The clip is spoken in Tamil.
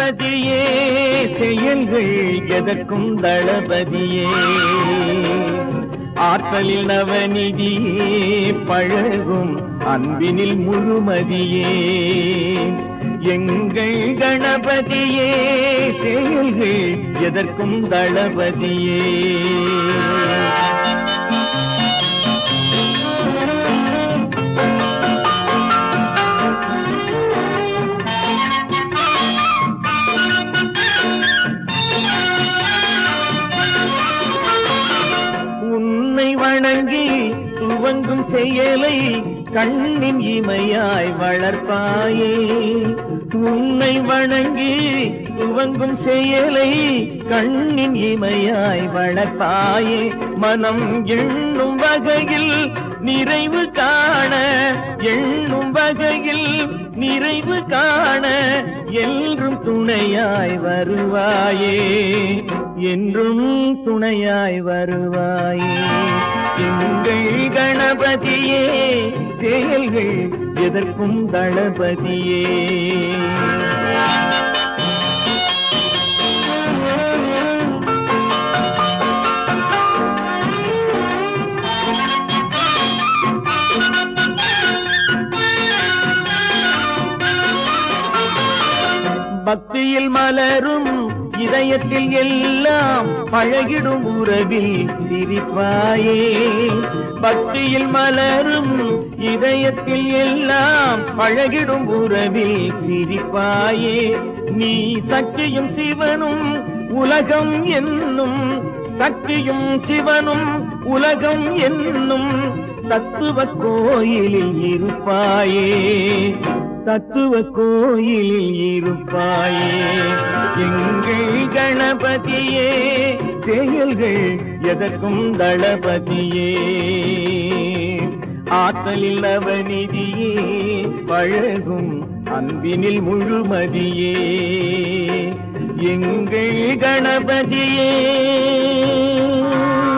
கணபதியே செயல்கள் எதற்கும் தளபதியே ஆற்றலில் நவநிதியே பழகும் அன்பினில் முழுமதியே எங்கள் கணபதியே செயல்கள் எதற்கும் தளபதியே உன்னை வணங்கி துவங்கும் செயலை கண்ணின் இமையாய் வளர்ப்பாயே உன்னை வணங்கி துவங்கும் செயலை கண்ணின் இமையாய் வளர்ப்பாயே மனம் எண்ணும் வகையில் நிறைவு காண எண்ணும் வகையில் நிறைவு காண என்றும் துணையாய் வருவாயே என்றும் துணையாய் வருவாயே எங்கள் கணபதியே செயல்கள் எதற்கும் தளபதியே பக்தியில் மலரும் இதயத்தில் எல்லாம் பழகிடும் உறவில் சிரிப்பாயே பக்தியில் மலரும் இதயத்தில் எல்லாம் பழகிடும் உறவில் சிரிப்பாயே நீ சக்தியும் சிவனும் உலகம் என்னும் சக்தியும் சிவனும் உலகம் என்னும் தத்துவ கோயிலில் இருப்பாயே தத்துவ கோயிலில் இருப்பாயே எங்கள் கணபதியே செயல்கள் எதற்கும் தளபதியே ஆற்றலில் நவநிதியே பழகும் அன்பினில் முழுமதியே எங்கள் கணபதியே